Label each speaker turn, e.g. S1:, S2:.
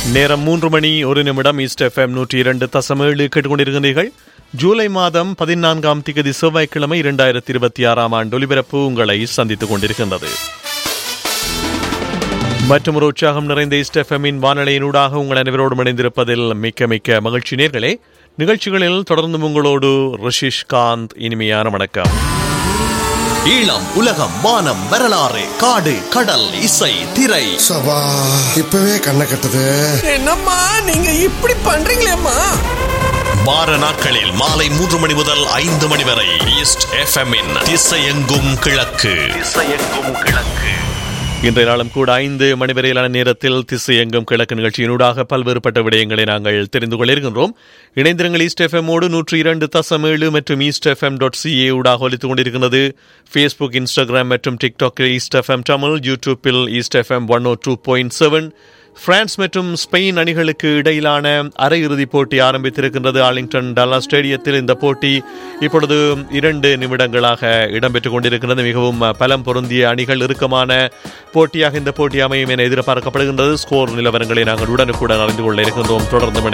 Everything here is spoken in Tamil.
S1: நேரம் மூன்று மணி ஒரு நிமிடம் ஈஸ்ட் எஃப்எம் நூற்றி இரண்டு தசம் ஏழு கேட்டுக்கொண்டிருக்கிறீர்கள் ஜூலை மாதம் பதினான்காம் திகதி செவ்வாய்க்கிழமை இரண்டாயிரத்தி இருபத்தி ஆறாம் ஆண்டு ஒலிபரப்பு உங்களை சந்தித்துக் கொண்டிருக்கின்றது மற்றும் ஒரு உற்சாகம் நிறைந்த ஈஸ்ட் எஃப்எம்மின் வானொலியினூடாக உங்கள் அனைவரோடும் இணைந்திருப்பதில் மிக்க மிக்க மகிழ்ச்சி நேர்களே நிகழ்ச்சிகளில் தொடர்ந்து உங்களோடு ரிஷிஷ் காந்த் இனிமையான வணக்கம்
S2: ஈழம் உலகம் வானம் வரலாறு காடு கடல் இசை திரை
S3: சபா இப்பவே கண்ணை கட்டுது
S4: என்னம்மா நீங்க இப்படி பண்றீங்களேம்மா
S2: வார நாட்களில் மாலை மூன்று மணி முதல் ஐந்து மணி வரை ஈஸ்ட் எஃப்எம் திசையெங்கும் கிழக்கு திசையெங்கும் கிழக்கு
S1: இன்றைய நாளும் கூட ஐந்து மணி வரையிலான நேரத்தில் திசை எங்கும் கிழக்கு நிகழ்ச்சியினூடாக பல்வேறுபட்ட விடயங்களை நாங்கள் தெரிந்து கொள்ள இருக்கின்றோம் இணைந்திருங்கள் ஈஸ்ட் எஃப்எம்மோடு நூற்றி இரண்டு தசம் ஏழு மற்றும் ஈஸ்ட் எஃப்எம் டாட் சிஏ ஊடாக ஒலித்துக் கொண்டிருக்கிறது ஃபேஸ்புக் இன்ஸ்டாகிராம் மற்றும் டிக்டாக் ஈஸ்ட் எஃப்எம் தமிழ் யூடியூப்பில் East FM one O two point seven France மற்றும் ஸ்பெயின் அணிகளுக்கு இடையிலான அரையிறுதிப் போட்டி ஆரம்பித்திருக்கின்றது ஆர்லிங்டன் டல்லா ஸ்டேடியத்தில் இந்த போட்டி இப்பொழுது இரண்டு நிமிடங்களாக இடம்பெற்றுக் கொண்டிருக்கிறது மிகவும் பலம் பொருந்திய அணிகள் இறுக்கமான போட்டியாக இந்த போட்டி அமையும் என எதிர்பார்க்கப்படுகின்றது ஸ்கோர் நிலவரங்களை நாங்கள் உடனுக்குடன் அறிந்து கொள்ள இருக்கின்றோம் தொடர்ந்து